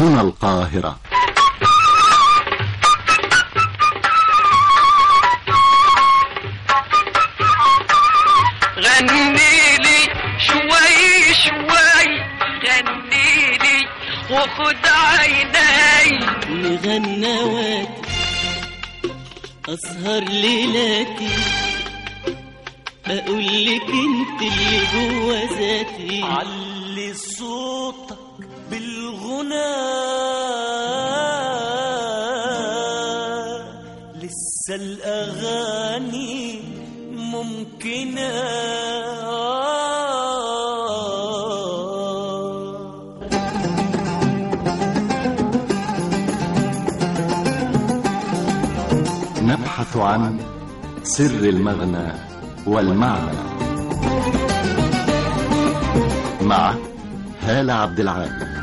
هنا القاهرة غني لي شوي شوي غني لي وخد عيني مغنواتي أسهر ليلاتي أقول لك أنت اللي جوا ذاتي علي صوتك بالغنى لسه الأغاني ممكنة نبحث عن سر المغنى والمعنى مع هالة عبد العال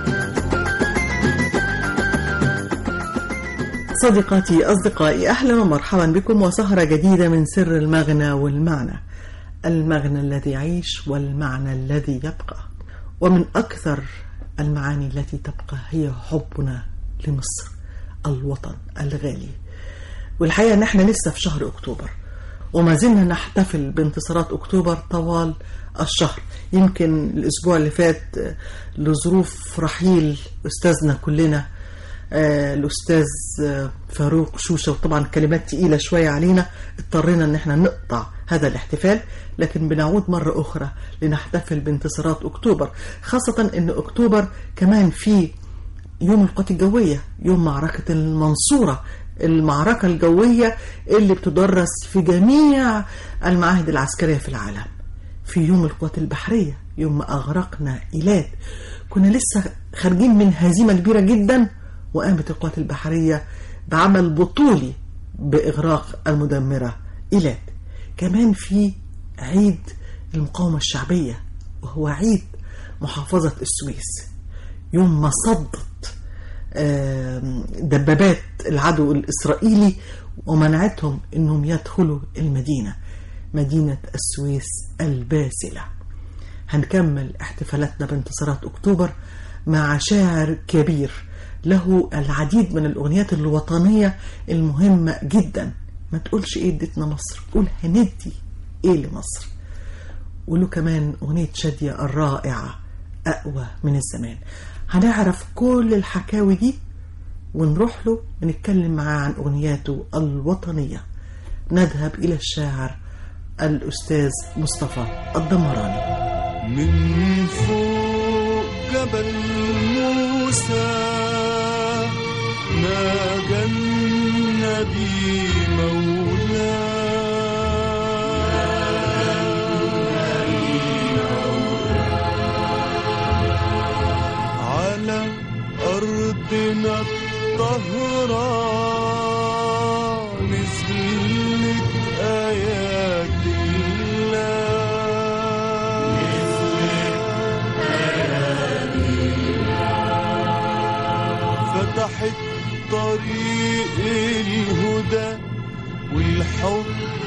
صديقاتي أصدقائي أهلا ومرحبا بكم وسهرة جديدة من سر المغنى والمعنى المغنى الذي يعيش والمعنى الذي يبقى ومن أكثر المعاني التي تبقى هي حبنا لمصر الوطن الغالي والحقيقة ان احنا لسه في شهر اكتوبر وما زلنا نحتفل بانتصارات اكتوبر طوال الشهر يمكن الاسبوع اللي فات آه، لظروف رحيل استاذنا كلنا آه، الاستاذ آه، فاروق شوشه وطبعا كلمات تقيله شويه علينا اضطرينا ان احنا نقطع هذا الاحتفال لكن بنعود مره اخرى لنحتفل بانتصارات اكتوبر خاصه ان اكتوبر كمان فيه يوم القوات الجوية يوم معركة المنصورة المعركة الجوية اللي بتدرس في جميع المعاهد العسكرية في العالم في يوم القوات البحرية يوم ما أغرقنا إيلات كنا لسه خارجين من هزيمة كبيرة جدا وقامت القوات البحرية بعمل بطولي بإغراق المدمرة إيلات كمان في عيد المقاومة الشعبية وهو عيد محافظة السويس يوم ما صدت آم، دبابات العدو الإسرائيلي ومنعتهم أنهم يدخلوا المدينة مدينة السويس الباسلة هنكمل احتفالاتنا بانتصارات أكتوبر مع شاعر كبير له العديد من الأغنيات الوطنية المهمة جدا ما تقولش إيه اديتنا مصر قول هندي إيه لمصر وله كمان أغنية شادية الرائعة أقوى من الزمان هنعرف كل الحكاوي دي ونروح له ونتكلم معاه عن أغنياته الوطنية نذهب إلى الشاعر الأستاذ مصطفى الدمراني من فوق جبل موسى ناجى النبي مولاه على أرضنا الطهرة نزلت آيات الله فتحت طريق الهدى والحب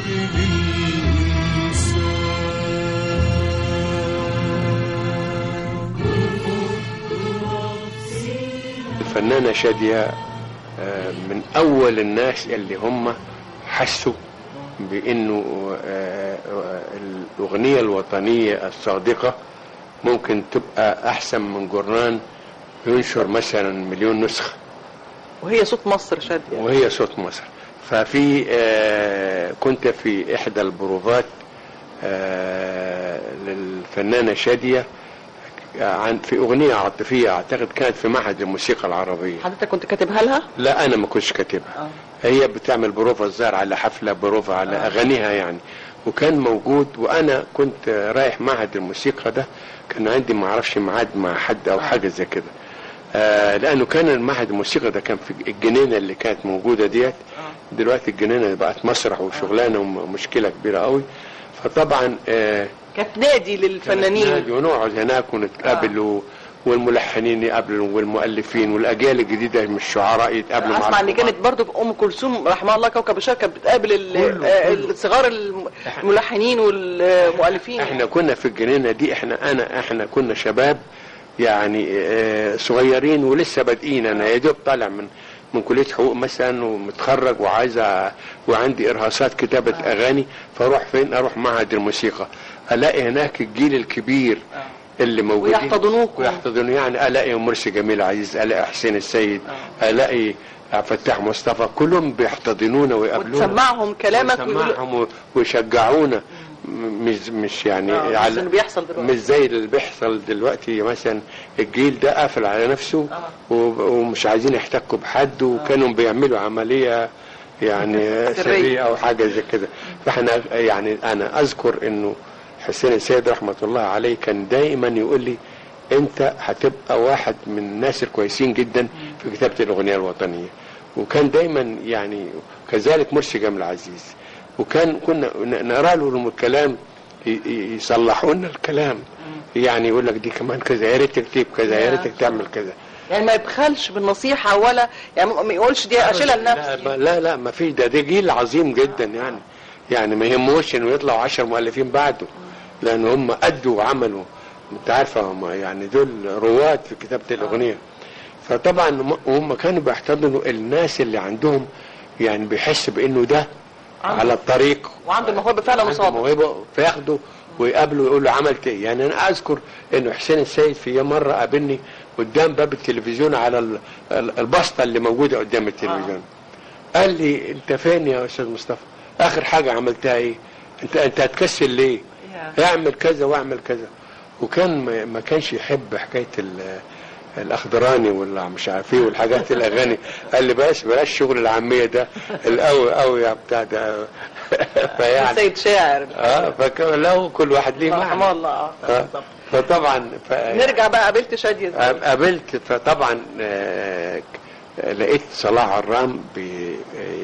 للإنسان الفنانة شادية آه، من أول الناس اللي هم حسوا بأنه آه، آه، الأغنية الوطنية الصادقة ممكن تبقى أحسن من جرنان ينشر مثلا مليون نسخة وهي صوت مصر شادية وهي صوت مصر ففي آه، كنت في إحدى البروفات آه، للفنانة شادية عن في أغنية عاطفية أعتقد كانت في معهد الموسيقى العربية حضرتك كنت كاتبها لها؟ لا انا ما كنتش كاتبها هي بتعمل بروفا الظاهر على حفله بروفا على اغانيها يعني وكان موجود وانا كنت رايح معهد الموسيقى ده كان عندي ما اعرفش ميعاد مع حد او حاجه زي كده آه لانه كان المعهد الموسيقى ده كان في الجنينه اللي كانت موجوده ديت دلوقتي الجنينه بقت مسرح وشغلانه ومشكله كبيره قوي فطبعا آه كانت نادي للفنانين نادي ونقعد هناك ونتقابل و... والملحنين يقابلوا والمؤلفين والاجيال الجديده من الشعراء يتقابلوا اسمع ان كانت برضو ام كلثوم رحمها الله كوكب الشرق كانت بتقابل ال- كله- آه، كله. الصغار الملحنين والمؤلفين احنا كنا في الجنينه دي احنا انا احنا كنا شباب يعني آه، صغيرين ولسه بادئين انا يا دوب طالع من من كليه حقوق مثلا ومتخرج وعايز أ- وعندي ارهاصات كتابه اغاني فاروح فين اروح معهد الموسيقى الاقي هناك الجيل الكبير اللي موجودين ويحتضنوكم. ويحتضنون يعني الاقي مرسي جميل عزيز الاقي حسين السيد الاقي عبد الفتاح مصطفى كلهم بيحتضنونا ويقابلونا وتسمعهم كلامك ويقولوا ويسمعهم و- ويشجعونا م- مش مش يعني آه، مش على- اللي بيحصل دلوقتي. مش زي اللي بيحصل دلوقتي مثلا الجيل ده قافل على نفسه و- ومش عايزين يحتكوا بحد وكانوا بيعملوا عملية يعني سرية. سرية او حاجة زي كده فاحنا يعني انا اذكر انه حسين السيد رحمة الله عليه كان دائما يقول لي انت هتبقى واحد من الناس الكويسين جدا في كتابة الاغنية الوطنية وكان دايما يعني كذلك مرسي جمال عزيز وكان كنا ن- نقرا له الكلام ي- ي- يصلحوا لنا الكلام يعني يقول لك دي كمان كذا يا ريت تكتب كذا يا ريتك تعمل كذا يعني ما يبخلش بالنصيحة ولا يعني ما يقولش دي اشيلها لا لنفسي ما- لا لا ما فيش ده ده جيل عظيم جدا يعني يعني ما يهموش انه يطلعوا عشر مؤلفين بعده لان هم ادوا وعملوا انت عارفه هم يعني دول رواد في كتابه الاغنيه فطبعا هم- هم كانوا بيحتضنوا الناس اللي عندهم يعني بيحس بانه ده على الطريق وعنده الموهبة فعلا عنده وصادق موهبه فياخده ويقابله يقول له عملت ايه يعني انا اذكر انه حسين السيد في مره قابلني قدام باب التلفزيون على ال- ال- البسطه اللي موجوده قدام التلفزيون قال لي انت فين يا استاذ مصطفى اخر حاجه عملتها ايه انت انت هتكسل ليه اعمل كذا واعمل كذا وكان ما- ما كانش يحب حكايه ال- الاخضراني ولا مش عارف ايه والحاجات الاغاني قال لي بلاش بلاش شغل العاميه ده القوي قوي يا بتاع ده فيعني سيد شاعر اه فكان له كل واحد ليه رحمه معنى الله آه. آه فطبعا ف... نرجع بقى قابلت شادية ازاي قابلت فطبعا آه، لقيت صلاح عرام بي-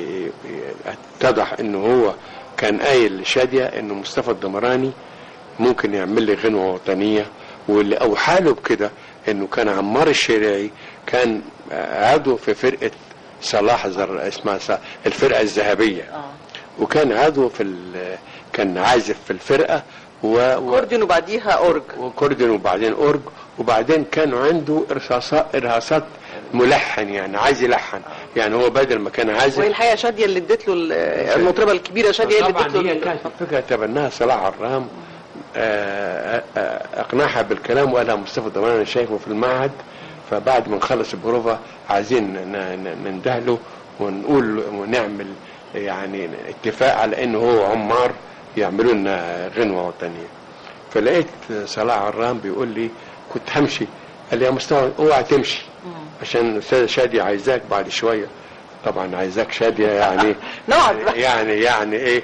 بي- اتضح انه هو كان قايل لشادية انه مصطفى الدمراني ممكن يعمل لي غنوة وطنية واللي اوحى له بكده انه كان عمار الشريعي كان آه، عضو في فرقة صلاح زر اسمها ص- الفرقة الذهبية وكان عضو في ال- كان عازف في الفرقة و... و... كوردين وبعديها اورج وكوردن وبعدين اورج وبعدين كان عنده ارهاصات ارهاصات ملحن يعني عايز يلحن يعني هو بدل ما كان عازف وهي الحقيقة شادية اللي ادت له ال- المطربة الكبيرة شادية اللي طبعا ادت له هي ال- كانت الفكره تبناها صلاح عرام آه، آه، اقنعها بالكلام وقالها مصطفى الضمان انا شايفه في المعهد فبعد ما نخلص البروفا عايزين ن- ن- نندهله ونقول ونعمل يعني اتفاق على انه هو عمار يعملوا لنا غنوه وطنيه فلقيت صلاح عرام بيقول لي كنت همشي قال لي يا مصطفى اوعى تمشي عشان الاستاذه شاديه عايزاك بعد شويه طبعا عايزاك شاديه يعني نقعد بقى. يعني يعني ايه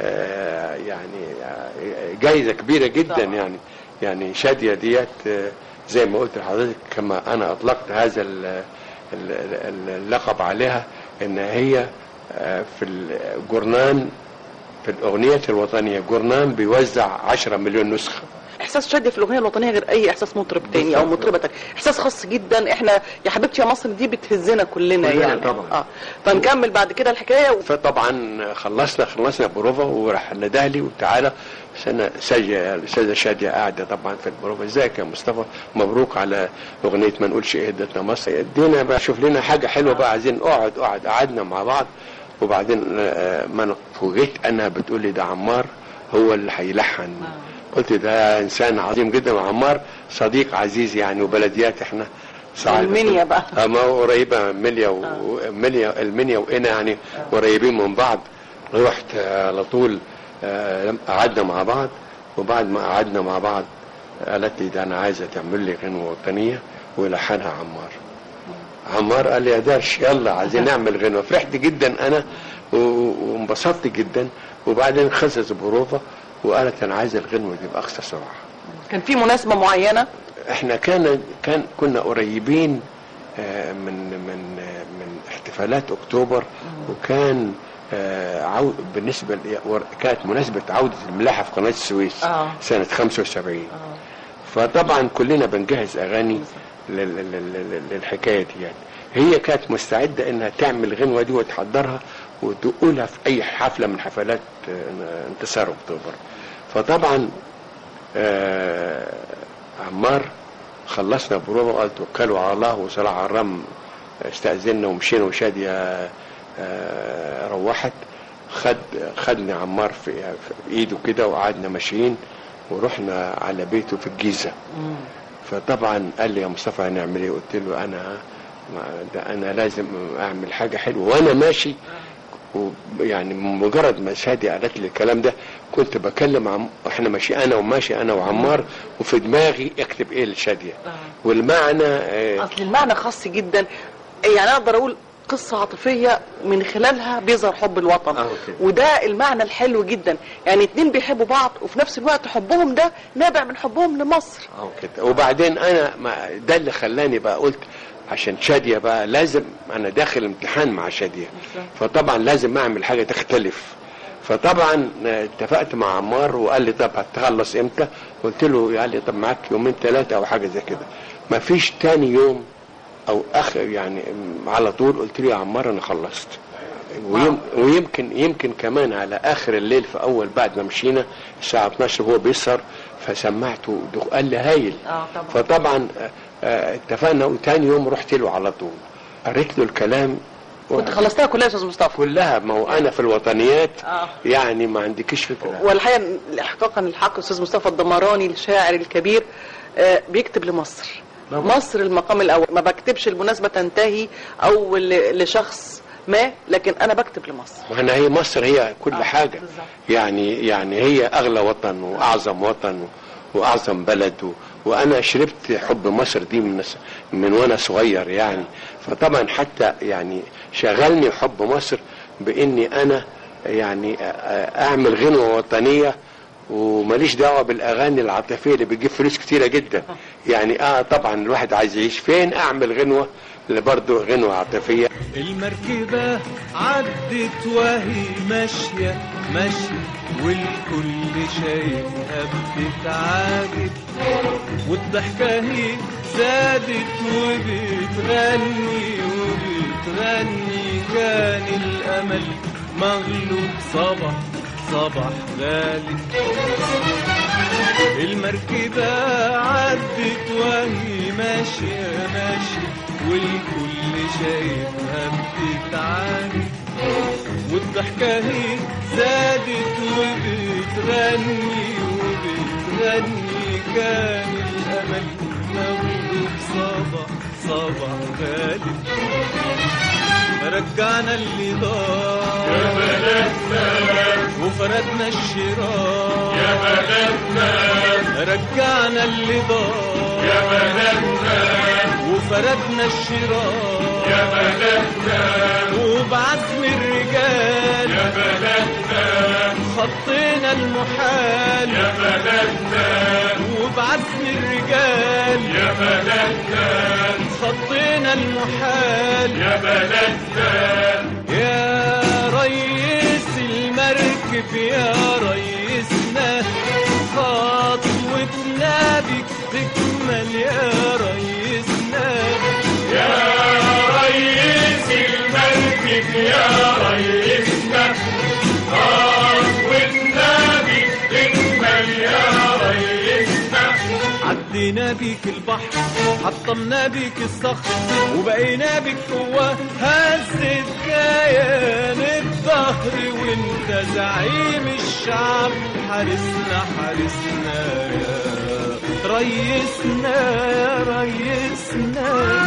آه يعني آه، جايزه كبيره جدا طبعا. يعني يعني شاديه ديت آه، زي ما قلت لحضرتك كما انا اطلقت هذا ال- ال- ال- اللقب عليها ان هي آه، في الجورنان في الاغنيه الوطنيه جورنان بيوزع 10 مليون نسخه احساس شادية في الاغنية الوطنية غير اي احساس مطرب تاني او بالظبط. مطربة تانية احساس خاص جدا احنا يا حبيبتي يا مصر دي بتهزنا كلنا كلنا يعني طبعا. اه فنكمل بعد كده الحكاية و... فطبعا خلصنا خلصنا بروفا وراح ندهلي وتعالى سنة سجى الاستاذه شاديه قاعده طبعا في البروفا ازيك يا مصطفى مبروك على اغنيه ما نقولش ايه ادتنا مصر ادينا بقى شوف لنا حاجه حلوه بقى عايزين اقعد اقعد قعدنا مع بعض وبعدين آه، ما أنا فوجئت انها بتقول لي ده عمار هو اللي هيلحن قلت ده انسان عظيم جدا وعمار صديق عزيز يعني وبلديات احنا سعادة. المنيا بقى. آه، ما هو قريبه مليا ومليا المنيا وإنا يعني قريبين من بعض رحت آه، على طول آه، لم- قعدنا مع بعض وبعد ما قعدنا مع بعض قالت لي ده انا عايزه تعمل لي غنوه وطنيه ويلحنها عمار عمار قال لي يا درش يلا عايزين نعمل غنوه فرحت جدا انا و- وانبسطت جدا وبعدين خلصت البروفه وقالت انا عايزه الغنوه دي باقصى سرعه كان في مناسبة معينة احنا كان كان كنا قريبين آه، من من آه، من احتفالات اكتوبر وكان آه، عو بالنسبه ل- ور- كانت مناسبه عوده الملاحه في قناه السويس آه. سنه 75 فطبعا كلنا بنجهز اغاني لل- لل- لل- للحكايه دي يعني هي كانت مستعده انها تعمل غنوه دي وتحضرها وتقولها في اي حفله من حفلات آه، انتصار اكتوبر فطبعا آه، عمار خلصنا بروفا وقال توكلوا على الله وصلاح عرام استأذنا ومشينا وشادية آه، روحت خد خدني عمار في, في ايده كده وقعدنا ماشيين ورحنا على بيته في الجيزه فطبعا قال لي يا مصطفى هنعمل ايه قلت له انا ما- ده انا لازم اعمل حاجه حلوه وانا ماشي يعني مجرد ما شادي قالت لي الكلام ده كنت بكلم عم احنا ماشي انا وماشي انا وعمار وفي دماغي اكتب ايه لشاديه والمعنى آه، اصل المعنى خاص جدا يعني انا اقدر اقول قصة عاطفية من خلالها بيظهر حب الوطن أهو كده. وده المعنى الحلو جدا يعني اتنين بيحبوا بعض وفي نفس الوقت حبهم ده نابع من حبهم لمصر أو كده وبعدين انا ما ده اللي خلاني بقى قلت عشان شاديه بقى لازم انا داخل امتحان مع شاديه فطبعا لازم اعمل حاجه تختلف فطبعا اتفقت مع عمار وقال لي طب هتخلص امتى قلت له قال لي طب معاك يومين ثلاثه او حاجه زي كده ما فيش تاني يوم او اخر يعني على طول قلت له يا عمار انا خلصت ويم ويمكن يمكن كمان على اخر الليل في اول بعد ما مشينا الساعه 12 هو بيسهر فسمعته دخ- قال لي هايل اه طبعا فطبعا آه، آه، اتفقنا وتاني يوم رحت له على طول قريت له الكلام كنت خلصتها كلها يا استاذ مصطفى كلها ما هو انا في الوطنيات آه. يعني ما عندكش فكره والحقيقه احقاقا الحق استاذ مصطفى الدمراني الشاعر الكبير آه، بيكتب لمصر طبعا. مصر المقام الاول ما بكتبش المناسبه تنتهي او ل- لشخص ما لكن انا بكتب لمصر وانا هي مصر هي كل آه، حاجه بالظبط. يعني يعني هي اغلى وطن واعظم وطن واعظم بلد و... وانا شربت حب مصر دي من من وانا صغير يعني فطبعا حتى يعني شغلني حب مصر باني انا يعني أ- أ- اعمل غنوه وطنيه وماليش دعوه بالاغاني العاطفيه اللي بتجيب فلوس كتيره جدا يعني اه طبعا الواحد عايز يعيش فين اعمل غنوه اللي برضه غنوه عاطفيه المركبة عدت وهي ماشية ماشية والكل شايفها بتتعاجب والضحكة هي زادت وبتغني وبتغني كان الأمل مغلوب صبح صبح غالي المركبة عدت وهي ماشية ماشية والكل شايفها بتتعاني والضحكة هي زادت وبتغني وبتغني كان الأمل مغلوب صبح صبح غالي رجعنا اللي ضاع يا بلدنا وفردنا الشراع يا بلدنا رجعنا اللي ضاع يا بلدنا وفردنا الشراع يا بلدنا وبعزم الرجال يا بلدنا خطينا المحال يا بلدنا وبعزم الرجال يا بلدنا خطينا المحال يا بلدنا يا ريس المركب يا ريسنا خطوتنا بك تكمل يا ريسنا يا ريس المركب يا ريسنا خطوتنا بك تكمل يا ريسنا عدينا بيك البحر حطمنا بيك الصخر وبقينا بيك قوة هزت كيان الظهر وانت زعيم الشعب حارسنا حارسنا يا ريسنا يا ريسنا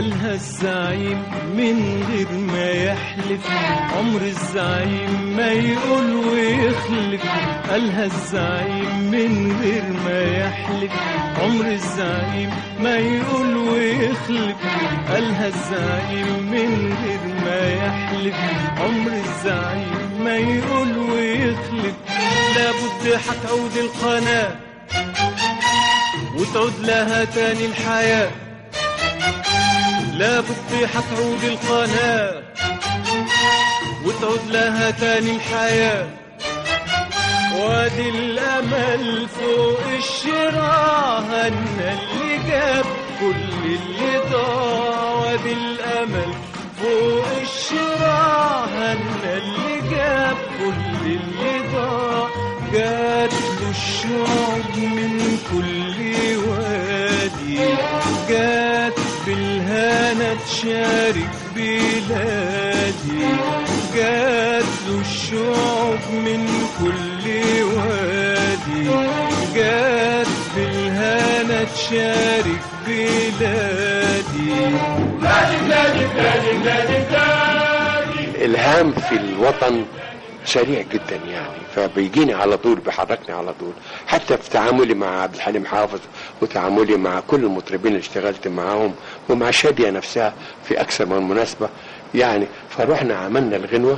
قالها الزعيم من غير ما يحلف عمر الزعيم ما يقول ويخلف قالها الزعيم من غير ما يحلف عمر الزعيم ما يقول ويخلف قالها الزعيم من غير ما يحلف عمر الزعيم ما يقول ويخلف لابد هتعود القناه وتعود لها تاني الحياة لابد هتعود القناة وتعود لها تاني الحياة وادي الأمل فوق الشراع هنا اللي جاب كل اللي ضاع وادي الأمل فوق الشراع هنا اللي جاب كل اللي ضاع جات له الشعب من كل وادي جات بالهنا تشارك بلادي جات له الشعب من كل وادي جات بالهنا تشارك بلادي الهام في الوطن سريع جدا يعني فبيجيني على طول بيحركني على طول حتى في تعاملي مع عبد الحليم حافظ وتعاملي مع كل المطربين اللي اشتغلت معاهم ومع شادية نفسها في أكثر من مناسبة يعني فروحنا عملنا الغنوة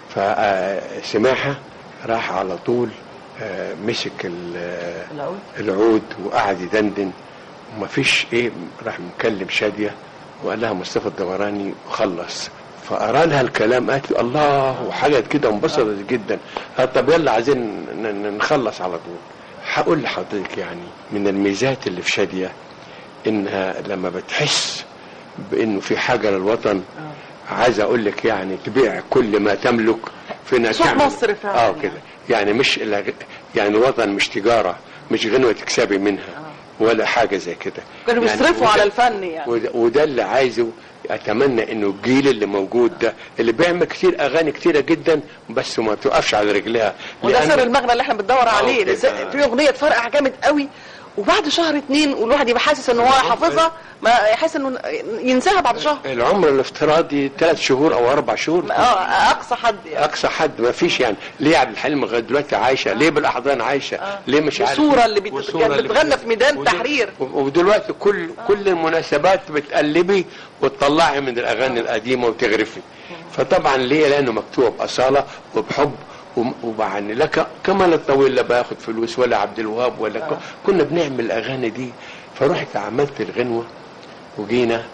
فسماحة راح على طول آه، مسك ال- العود. العود وقعد يدندن وما فيش ايه راح مكلم شادية وقال لها مصطفى الدوراني خلص فقرا لها الكلام قالت له الله وحاجه كده انبسطت جدا قالت طب يلا عايزين ن- ن- نخلص على طول هقول لحضرتك يعني من الميزات اللي في شاديه انها لما بتحس بانه في حاجه للوطن عايز اقول لك يعني تبيع كل ما تملك في انها صوت تعمل- مصر فعلا اه كده يعني مش الأغ- يعني الوطن مش تجاره مش غنوه تكسبي منها ولا حاجه زي كده كانوا يعني بيصرفوا وده- على الفن يعني وده, وده اللي عايزه اتمنى انه الجيل اللي موجود ده اللي بيعمل كتير اغاني كتيره جدا بس ما توقفش على رجلها وده لأن- سر المغنى اللي احنا بندور عليه كده. لس- في اغنيه تفرقع جامد قوي وبعد شهر اتنين والواحد يبقى حاسس ان هو حافظها ما يحس انه ينساها بعد شهر العمر الافتراضي ثلاث شهور او اربع شهور اه اقصى حد يعني اقصى حد ما فيش يعني ليه عبد الحليم لغايه دلوقتي عايشه ليه بالاحضان عايشه ليه مش عارف والصورة اللي بت- والصورة كانت بتغنى في ميدان ودل- تحرير. ودلوقتي كل كل المناسبات بتقلبي وتطلعي من الاغاني القديمه وتغرفي فطبعا ليه لانه مكتوب باصاله وبحب وم- وبعني لك كمال الطويل لا باخد فلوس ولا عبد الوهاب ولا ك- كنا بنعمل الاغاني دي فرحت عملت الغنوه وجينا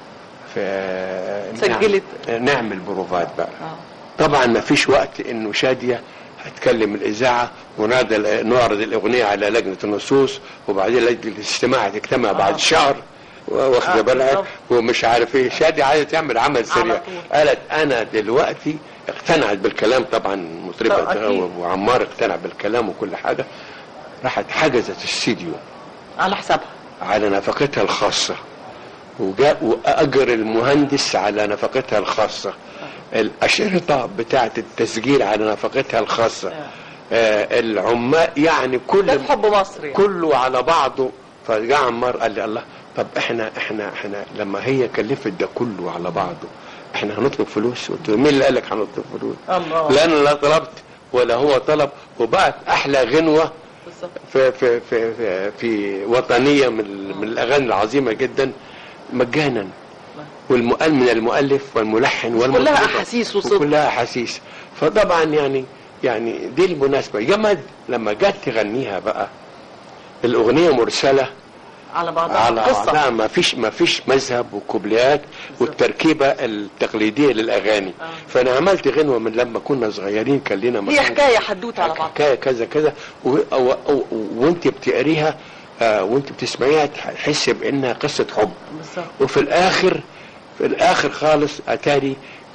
في سجلت. نعمل, نعمل بروفات بقى طبعا ما فيش وقت انه شاديه هتكلم الاذاعه ونعرض نعرض الاغنيه على لجنه النصوص وبعدين لجنه الاستماع هتجتمع بعد شهر واخده آه، بالها بالظبط. ومش عارف ايه شاديه عايزه تعمل عمل سريع طول. قالت انا دلوقتي اقتنعت بالكلام طبعا طب مطربه أكيد. وعمار اقتنع بالكلام وكل حاجه راحت حجزت استديو على حسابها على نفقتها الخاصة وجاء وأجر المهندس على نفقتها الخاصة الأشرطة بتاعة التسجيل على نفقتها الخاصة آه العمال يعني كل ده في حب مصر يعني. كله على بعضه فجاء عمار قال لي الله طب احنا احنا احنا لما هي كلفت ده كله على بعضه احنا هنطلب فلوس قلت له مين اللي قال لك هنطلب فلوس الله. لا انا لا طلبت ولا هو طلب وبقت احلى غنوه بالظبط في في في في, في وطنيه من من الاغاني العظيمه جدا مجانا والمؤل من المؤلف والملحن والمطرب كلها أحاسيس وصدق. كلها احاسيس فطبعا يعني يعني دي المناسبه جمد لما جت تغنيها بقى الاغنيه مرسله على بعضها على قصه بعضها ما فيش ما فيش مذهب وكوبليات والتركيبه التقليديه للاغاني فانا عملت غنوه من لما كنا صغيرين كان لنا هي مكان- حكايه حدوته على بعضها حكايه كذا كذا و- و- و- وانت بتقريها آه، وانت بتسمعيها تحس بانها قصه حب بالظبط وفي الاخر في الاخر خالص اتاري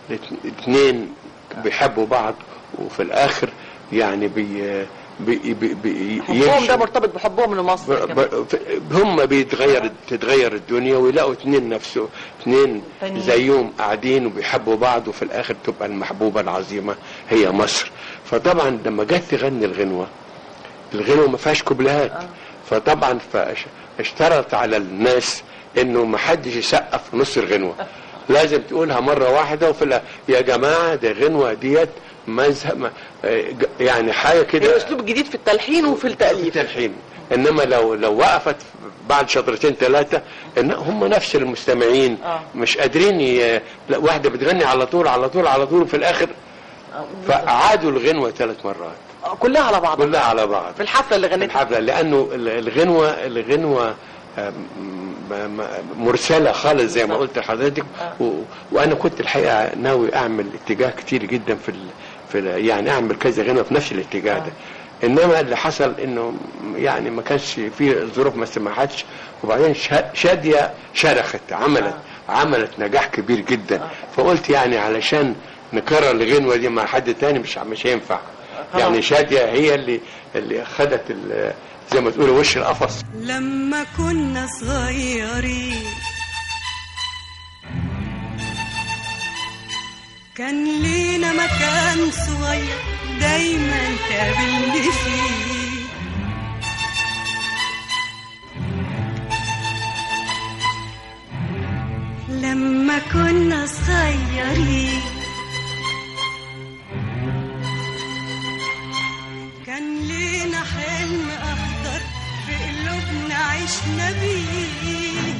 الاثنين بيحبوا بعض وفي الاخر يعني بي بي بي بي حبهم يمشوا. ده مرتبط بحبهم لمصر ب- كمان. ب- ف- هم بيتغير تتغير الدنيا ويلاقوا اتنين نفسه اتنين تانيين. زيهم قاعدين وبيحبوا بعض وفي الاخر تبقى المحبوبه العظيمه هي مصر فطبعا لما جت تغني الغنوه الغنوه ما فيهاش كوبليهات فطبعا فاش- اشترط على الناس انه ما حدش يسقف في نص الغنوه لازم تقولها مره واحده وفي ال- يا جماعه ده غنوه ديت مذهب ما- آه، ج- يعني حاجه هي كده اسلوب جديد في التلحين وفي التاليف الحين انما لو لو وقفت بعد شطرتين ثلاثه ان هم نفس المستمعين آه. مش قادرين ي... لا واحده بتغني على طول على طول على طول وفي الاخر فعادوا الغنوه ثلاث مرات آه، كلها على بعضها كلها على بعض في الحفله اللي غنيتها الحفله لانه ال- الغنوه الغنوه آم، م- م- مرسله خالص زي ما قلت لحضرتك و... وانا كنت الحقيقه ناوي اعمل اتجاه كتير جدا في ال... في ال... يعني اعمل كذا غنوه في نفس الاتجاه ده انما اللي حصل انه يعني ما كانش في الظروف ما سمحتش وبعدين شا- شاديه شرخت عملت عملت نجاح كبير جدا فقلت يعني علشان نكرر الغنوه دي مع حد تاني مش مش هينفع يعني شاديه هي اللي اللي خدت ال- زي ما تقولوا وش القفص لما كنا صغيرين كان لينا مكان صغير دايما تقابلني فيه لما كنا صغيرين كان لينا حلم أخضر في قلوبنا عشنا بيه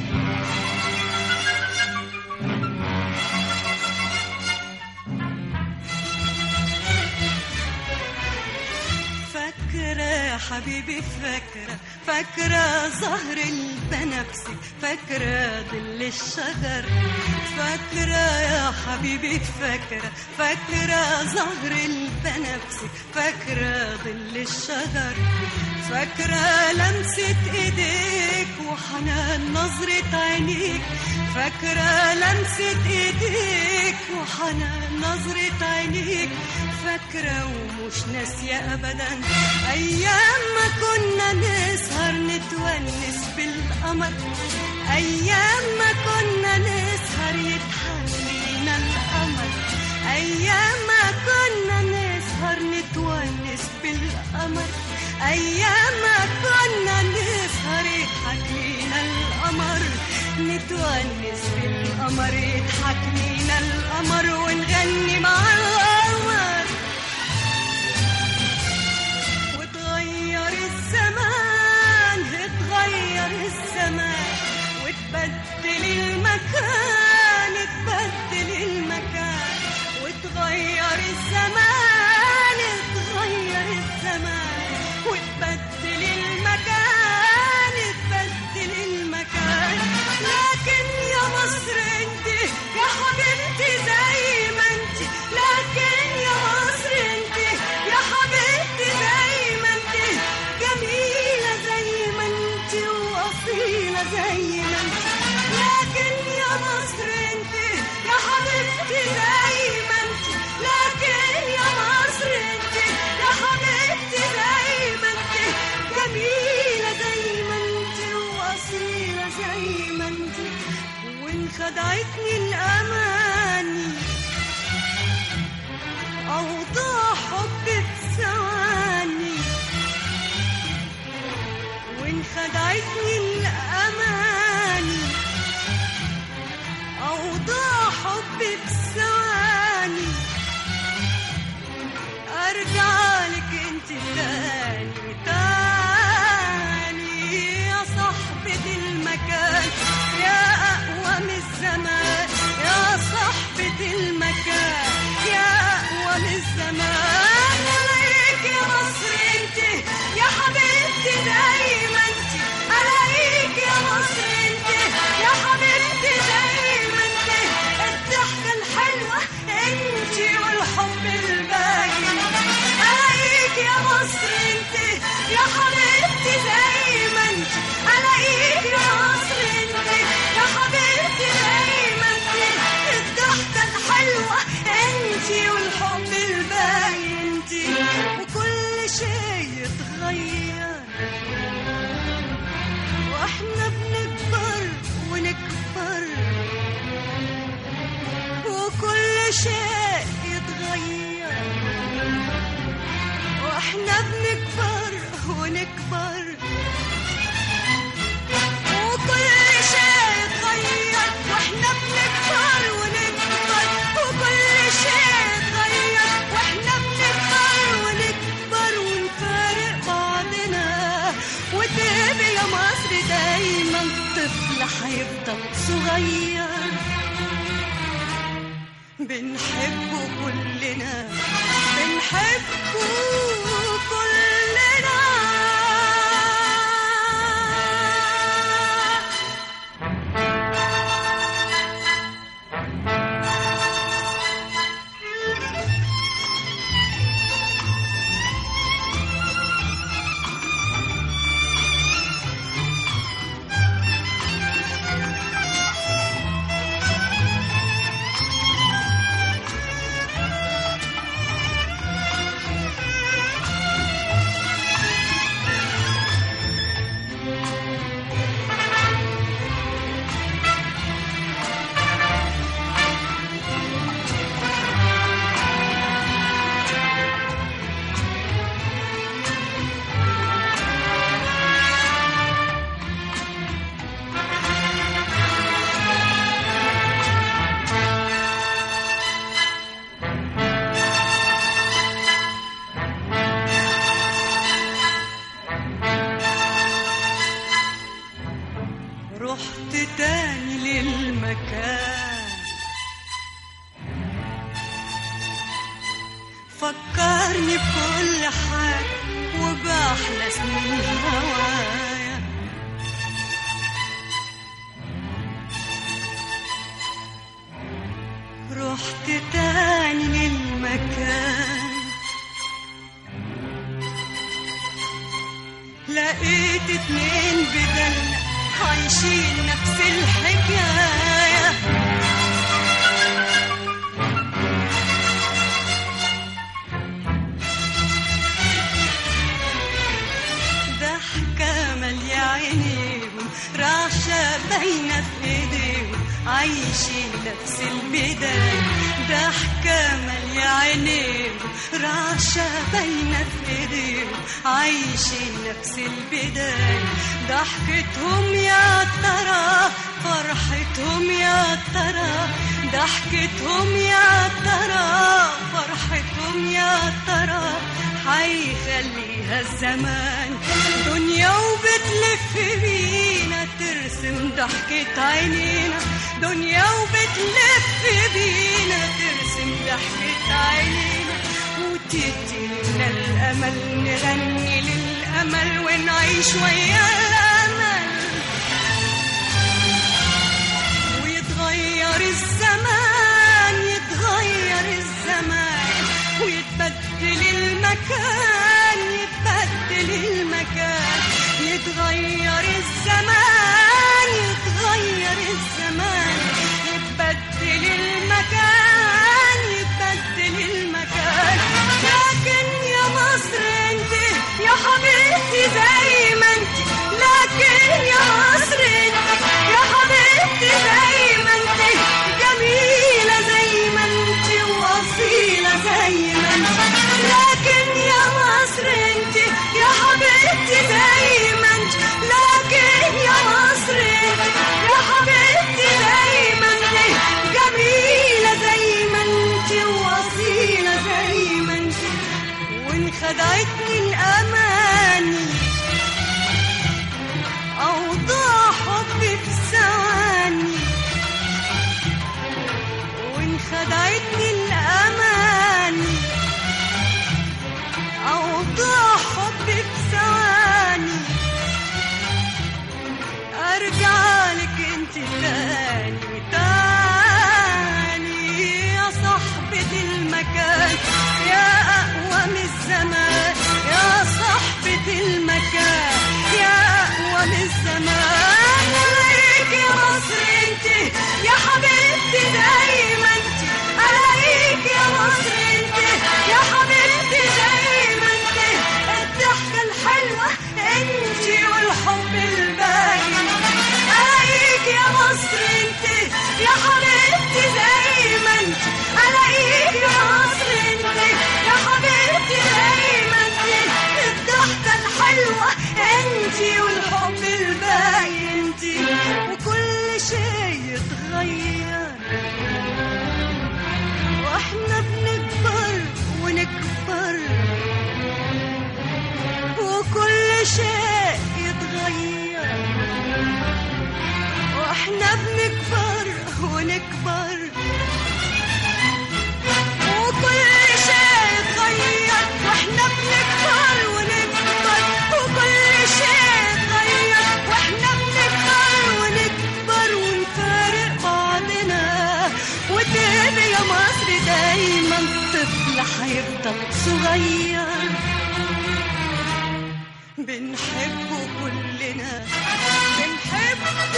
فاكرة يا حبيبي فاكرة فاكرة زهر البنفسج فاكرة ظل الشجر فاكرة يا حبيبي فاكرة فاكرة زهر البنفسج فاكرة ظل الشجر فاكرة لمسة ايديك وحنان نظرة عينيك فاكرة لمسة ايديك وحنان نظرة عينيك فاكرة ومش ناسية أبدا أيام ما كنا نسهر نتونس بالقمر أيام ما كنا نسهر يضحك لينا القمر أيام ما كنا نسهر نتونس بالقمر أيام ما كنا نسهر يضحك لينا القمر نتونس بالقمر يضحك لينا القمر ونغني مع القمر وتغير الزمان اتغير الزمان وتبدل المكان تبدل المكان وتغير الزمان اتغير الزمان وتبدل المكان تبدل المكان لكن يا مصر انت يا حبيبتي زي ما انت لكن يا مصر انت يا حبيبتي زي ما انت جميلة زي ما انت وأصيلة زي ما انت لكن يا مصر انت يا حبيبتي زي ما انت لكن يا مصر انت يا حبيبتي زي ما انت جميلة زي ما انت وأصيلة زي ما انت وان خدعتني الأماني أوضاع حبك ثواني وإن خدعتني الأماني أوضاع حبك ثواني أرجع لك أنت تاني تاني يا صاحبة المكان يا أقوى من الزمان يا صاحبة المكان يا أقوى من الزمان عليك يا مصر أنت يا حبيبتي دايما أنت عليك يا مصر أنت يا حبيبتي دايما أنت الضحكة الحلوة أنت والحب الباين عليك يا مصر أنت يا حبيبتي دايما أنت عليك يا مصر أنت يا حبيبتي دايما أنت الضحكة الحلوة أنت والحب الباين أنت وكل شيء يتغير واحنا بنكبر ونكبر وكل شيء يتغير واحنا بنكبر ونكبر وكل شيء يتغير واحنا بنكبر طفل هيفضل صغير بنحبه كلنا بنحبه كلنا رحت تاني للمكان فكرني بكل حاجة وبأحلى سنين هوايا رحت تاني للمكان لقيت اتنين بدلنا عايشين نفس الحكاية ضحكة مالية عينيهم رعشة باينة في ايديهم عايشين نفس البداية ضحكة مالية عينيهم رعشة باينة في ايديهم عايشين نفس البداية ضحكتهم يا ترى فرحتهم يا ترى ضحكتهم يا ترى فرحتهم يا ترى هيخليها الزمان دنيا وبتلف بينا ترسم ضحكة عينينا دنيا وبتلف بينا ترسم ضحكة عينينا وتدينا الأمل نغني للأمل ونعيش ويا الأمل ويتغير الزمان يتغير الزمان ويتبدل المكان يتبدل المكان يتغير الزمان يتغير الزمان يتبدل المكان يتبدل المكان لكن يا مصر انت يا حبيبتي زي ما انت لكن يا مصر انت يا حبيبتي زي ما انت جميلة زي ما انت وأصيلة زي ما انت لكن يا مصر انت يا حبيبتي زي ما انت لكن يا مصر انت يا حبيبتي زي ما انت جميلة زي ما انت وأصيلة زي ما انت وانخدعتني الأماني أوضاع حبي في ثواني وانخدعتني الأماني أوضاع حبي في ثواني أرجع لك انت تاني تاني يا صاحبة المكان يا أقوى من الزمان يا صاحبة المكان يا أقوى من الزمان عليك يا مصر انت يا حبيبتي زي ما انت عليك يا مصر انت يا حبيبتي زي ما انت الضحكة الحلوة انت والحب الباين عليك يا مصر انت يا حبيبتي زي ما انت عليك يا مصر انت يا حبيبتي زي ما انت الضحكة الحلوة انت والحب الباين انت وكل شيء يتغير واحنا بنكبر ونكبر وكل شيء يتغير ونكبر وكل شيء اتغير واحنا بنكبر ونكبر وكل شيء اتغير واحنا بنكبر ونكبر ونفارق بعضنا وتاني يا مصر دايما طفل هيفضل صغير بنحبه كلنا بنحبه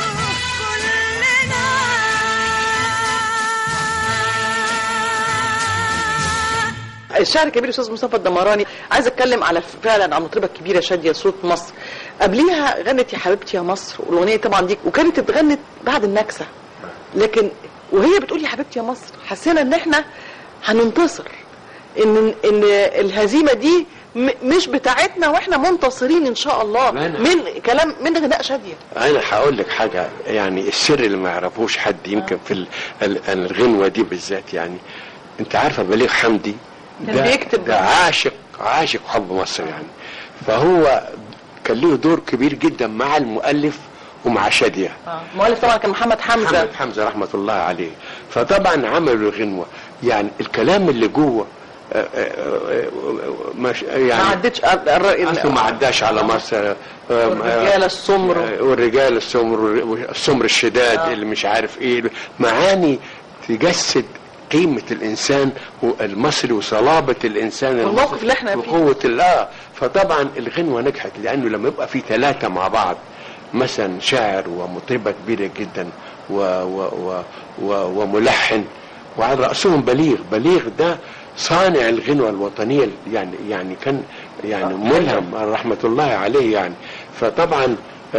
كلنا الشاعر الكبير الاستاذ مصطفى الدمراني عايز اتكلم على فعلا عن مطربه كبيره شاديه صوت مصر قبليها غنت يا حبيبتي يا مصر والاغنيه طبعا دي وكانت اتغنت بعد النكسه لكن وهي بتقول يا حبيبتي يا مصر حسينا ان احنا هننتصر ان ان الهزيمه دي م- مش بتاعتنا واحنا منتصرين ان شاء الله لا، لا. من كلام من غناء شاديه انا هقول لك حاجه يعني السر اللي ما يعرفوش حد يمكن في ال- ال- الغنوه دي بالذات يعني انت عارفه بليغ حمدي كان بيكتب ده عاشق عاشق حب مصر يعني فهو كان له دور كبير جدا مع المؤلف ومع شاديه المؤلف طبعا كان محمد حمزه محمد حمزه رحمه الله عليه فطبعا عملوا الغنوه يعني الكلام اللي جوه آه، آه، آه، مش ما يعني عدتش أر- أر- اصله ما عداش على مصر آه، آه، والرجال السمر. آه، والرجال السمر والسمر الشداد آه. اللي مش عارف ايه معاني تجسد قيمة الإنسان المصري وصلابة الإنسان والموقف المصري اللي احنا فيه. وقوة الله فطبعا الغنوة نجحت لأنه لما يبقى في ثلاثة مع بعض مثلا شاعر ومطربة كبيرة جدا و و و و وملحن وعلى رأسهم بليغ بليغ ده صانع الغنوة الوطنية يعني يعني كان يعني ملهم رحمة الله عليه يعني فطبعا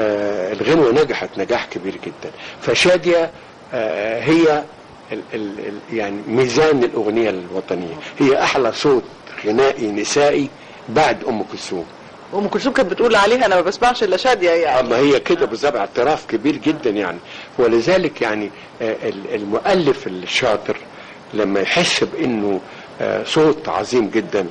آه الغنوة نجحت نجاح كبير جدا فشادية آه هي ال ال ال يعني ميزان الأغنية الوطنية هي أحلى صوت غنائي نسائي بعد أم كلثوم ام كلثوم كانت بتقول عليها انا ما بسمعش الا شاديه يعني اما هي كده بالظبط اعتراف كبير جدا يعني ولذلك يعني آه، ال- المؤلف الشاطر لما يحس بانه آه، صوت عظيم جدا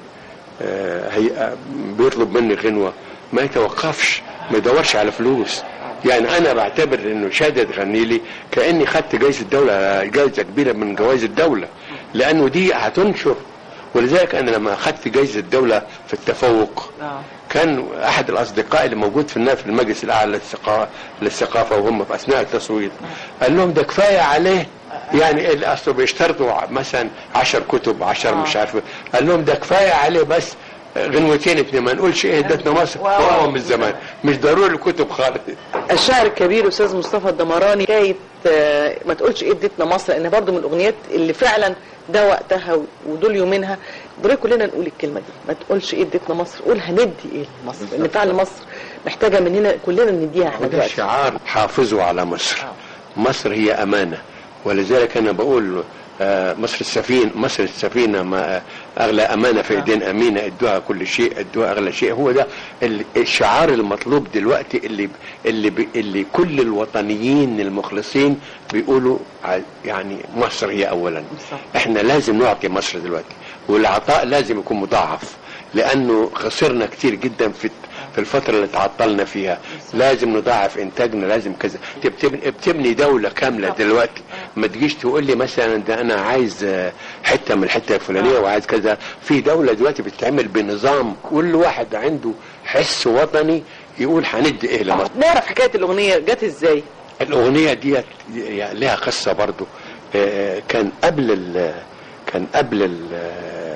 آه، هي آه، بيطلب مني غنوه ما يتوقفش ما يدورش على فلوس يعني انا بعتبر انه شادة تغني لي كاني خدت جائزه الدوله جائزه كبيره من جوائز الدوله لانه دي هتنشر ولذلك انا لما اخذت جائزه الدوله في التفوق آه. كان احد الاصدقاء اللي موجود في النا- في المجلس الاعلى للثقا- للثقافه وهم في اثناء التصويت قال لهم ده كفايه عليه يعني ال- اصله بيشترطوا مثلا 10 كتب 10 مش عارف إيه. قال لهم ده كفايه عليه بس غنوتين اتنين ما نقولش ايه ادتنا مصر واو. وهو من زمان مش ضروري الكتب خالص الشاعر الكبير استاذ مصطفى الدمراني حكايه آه، ما تقولش ايه اديتنا مصر لان برضه من الاغنيات اللي فعلا ده وقتها ودول يومينها ضروري كلنا نقول الكلمه دي ما تقولش ايه اديتنا مصر قول هندي ايه لمصر لان فعلا مصر محتاجه مننا كلنا نديها احنا ده دلوقتي شعار حافظوا على مصر مصر هي أمانة ولذلك أنا بقول آه، مصر السفينة مصر السفينة ما آه، أغلى أمانة في إيدين أمينة ادوها كل شيء ادوها أغلى شيء هو ده ال- الشعار المطلوب دلوقتي اللي اللي بي- اللي كل الوطنيين المخلصين بيقولوا ع- يعني مصر هي أولا بالظبط. احنا لازم نعطي مصر دلوقتي والعطاء لازم يكون مضاعف لأنه خسرنا كتير جدا في في الفترة اللي تعطلنا فيها لازم نضاعف انتاجنا لازم كذا انت بتبني, بتبني دولة كاملة دلوقتي ما تجيش تقول لي مثلا ده انا عايز آه، حتة من الحتة الفلانية وعايز كذا في دولة دلوقتي بتتعمل بنظام كل واحد عنده حس وطني يقول هندي ايه لمصر نعرف حكايه الاغنيه جت ازاي الأغنية ديت يعني لها قصة برضو آه، كان قبل ال كان قبل ال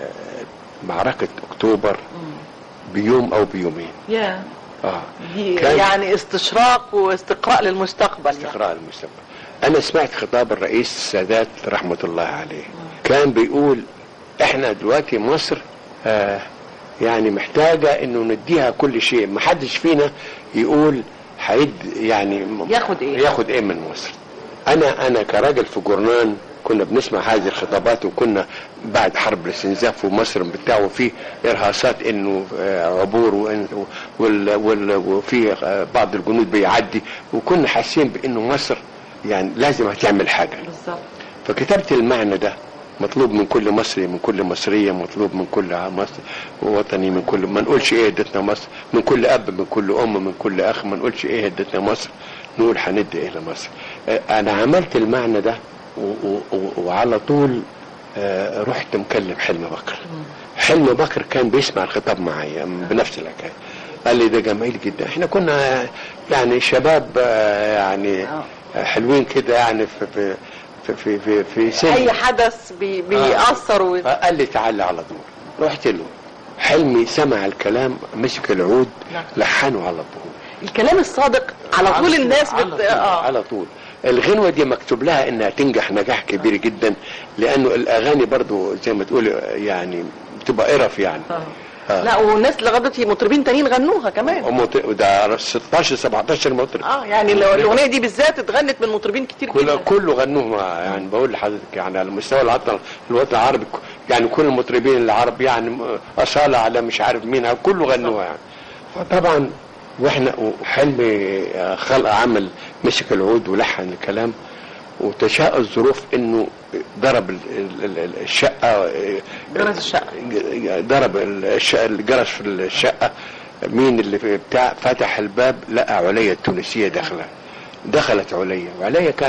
معركة أكتوبر بيوم أو بيومين يا اه دي كان- يعني استشراق واستقراء للمستقبل يعني. استقراء المستقبل انا سمعت خطاب الرئيس السادات رحمة الله عليه كان بيقول احنا دلوقتي مصر آه يعني محتاجة انه نديها كل شيء ما حدش فينا يقول هيد يعني ياخد إيه؟ ياخد ايه من مصر انا انا كراجل في جورنان كنا بنسمع هذه الخطابات وكنا بعد حرب الاستنزاف ومصر بتاع وفي ارهاصات انه آه، عبور وإن- وال وال وفي آه، بعض الجنود بيعدي وكنا حاسين بانه مصر يعني لازم هتعمل حاجه بالظبط فكتبت المعنى ده مطلوب من كل مصري من كل مصريه مطلوب من كل مصر وطني من كل ما نقولش ايه ادتنا مصر من كل اب من كل ام من كل اخ ما نقولش ايه ادتنا مصر نقول هندي ايه لمصر آه، انا عملت المعنى ده و- و- و- وعلى طول آه، رحت مكلم حلمي بكر حلمي بكر كان بيسمع الخطاب معايا بنفس الحكايه قال لي ده جميل جدا احنا كنا يعني شباب آه، يعني حلوين كده يعني في في في في, في, في سن اي حدث بي بيأثر و... فقال لي تعالى على طول رحت له حلمي سمع الكلام مسك العود لحنه على طول الكلام الصادق على طول الناس على بت... طول, اه على طول الغنوة دي مكتوب لها انها تنجح نجاح كبير جدا لانه الاغاني برضو زي ما تقول يعني بتبقى قرف يعني آه. لا والناس لغايه دلوقتي مطربين تانيين غنوها كمان ومط- وده 16 17 مطرب اه يعني لو الاغنيه دي بالذات اتغنت من مطربين كتير كله جدا كله غنوه مع- يعني بقول لحضرتك يعني على مستوى الوطن الوطن العربي ك- يعني كل المطربين العرب يعني م- اصاله على مش عارف مين كله غنوها يعني فطبعا واحنا وحلمي آه، خلق عمل مسك العود ولحن الكلام وتشاء الظروف انه ضرب ال- ال- ال- الشقه آه، جرس الشقة. ضرب الشقه الجرس في الشقه مين اللي في بتاع فتح الباب لقى عليا التونسيه داخله دخلت عليا وعليا كانت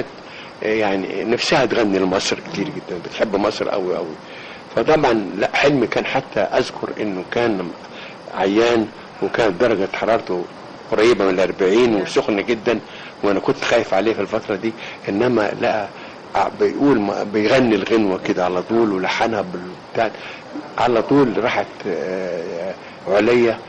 يعني نفسها تغني لمصر كتير جدا بتحب مصر قوي قوي فطبعا لا حلمي كان حتى اذكر انه كان عيان وكانت درجه حرارته قريبه من الأربعين وسخن جدا وانا كنت خايف عليه في الفتره دي انما لقى ع- بيقول ما- بيغني الغنوه كده على طول ولحنها بالبتاع على طول راحت آه، عليا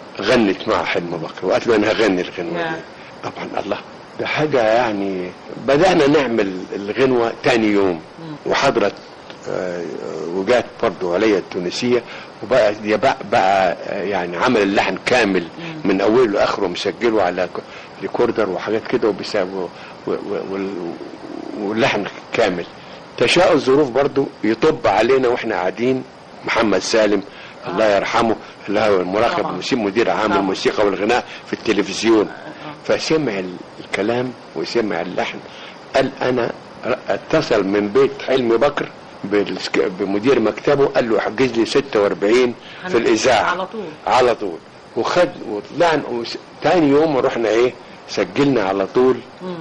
غنت مع حلمي بكر وقالت له انا هغني الغنوه دي طبعا الله ده حاجه يعني بدانا نعمل الغنوه تاني يوم وحضرت آه، وجات برضو عليا التونسيه وبقى دي بقى, بقى آه، يعني عمل اللحن كامل من اوله لاخره مسجله على ك- ريكوردر وحاجات كده وبيسا- و- و- و- وال- واللحن كامل تشاء الظروف برضو يطب علينا واحنا قاعدين محمد سالم الله يرحمه اللي هو المراقب طبعا. الموسيقى مدير عام طبعا. الموسيقى والغناء في التلفزيون فسمع ال- الكلام وسمع اللحن قال انا ر- اتصل من بيت حلمي بكر بالسك- بمدير مكتبه قال له حجز لي 46 في الاذاعه على طول. على طول وخد وطلعنا وس- تاني يوم رحنا ايه سجلنا على طول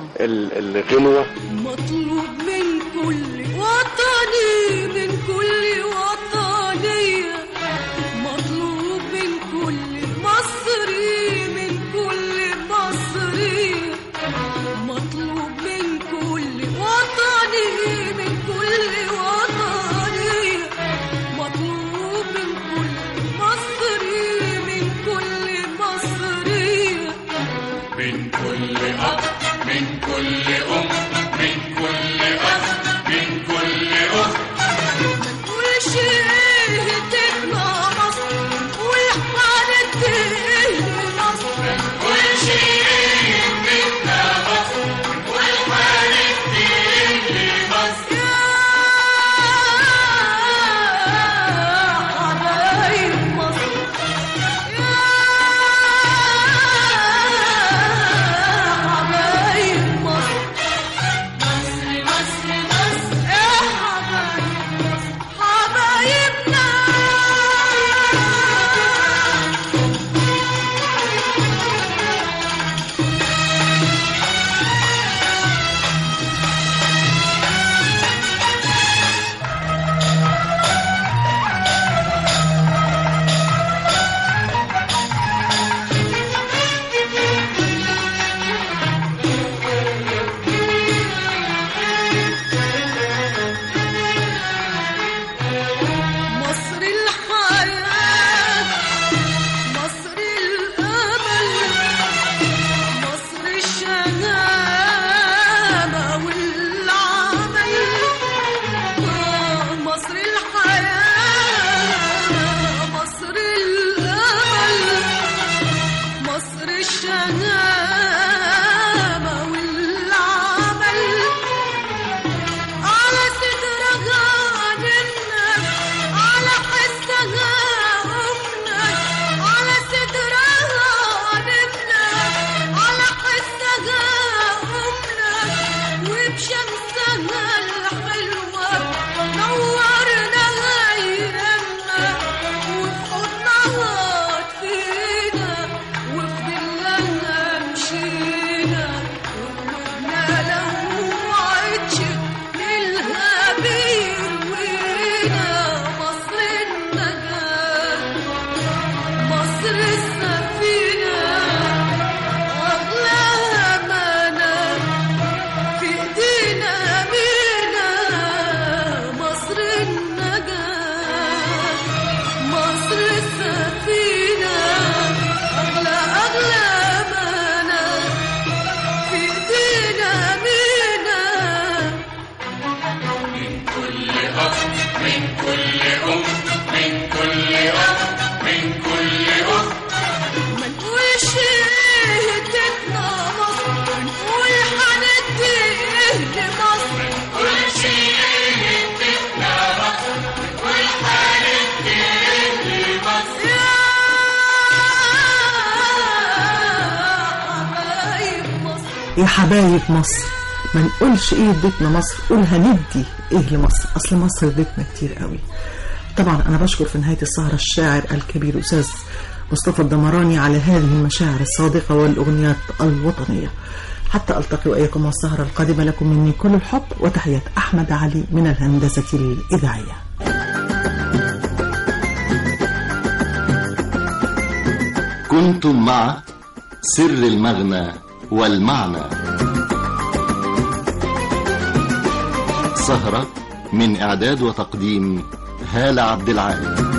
ال- الغنوه مطلوب من كل وطني من كل وطنية مطلوب من كل مصري من كل مصري مطلوب من كل وطني من كل وطني مطلوب من كل مصري من كل مصري من كل أب من كل أم من كل أخ من كل أخت كل شيء تبقى مصر والحالة مصر كل شيء منا مصر والحالة اللي مصر يا حبايب مصر يا حبايب مصر مصر مصر مصر يا حبايب مصر حبايبنا مصر الحياة مصر الأمل مصر الشهامة والعمل آه، مصر الحياة مصر الأمل مصر الشهامة والعمل على صدرها منك على حسها أمك على صدرها منك على حسها أمك وبشمسها الحلوة نورنا أيامنا وفي حضنها تفينا وفي ظلها مشينا يا حبايب مصر ما نقولش ايه اديتنا مصر قول هندي ايه لمصر اصل مصر اديتنا كتير قوي طبعا انا بشكر في نهايه السهره الشاعر الكبير استاذ مصطفى الدمراني على هذه المشاعر الصادقه والاغنيات الوطنيه حتى التقي واياكم والسهره القادمه لكم مني كل الحب وتحيات احمد علي من الهندسه الاذاعيه كنتم مع سر المغنى والمعنى سهرة من إعداد وتقديم هالة عبد العال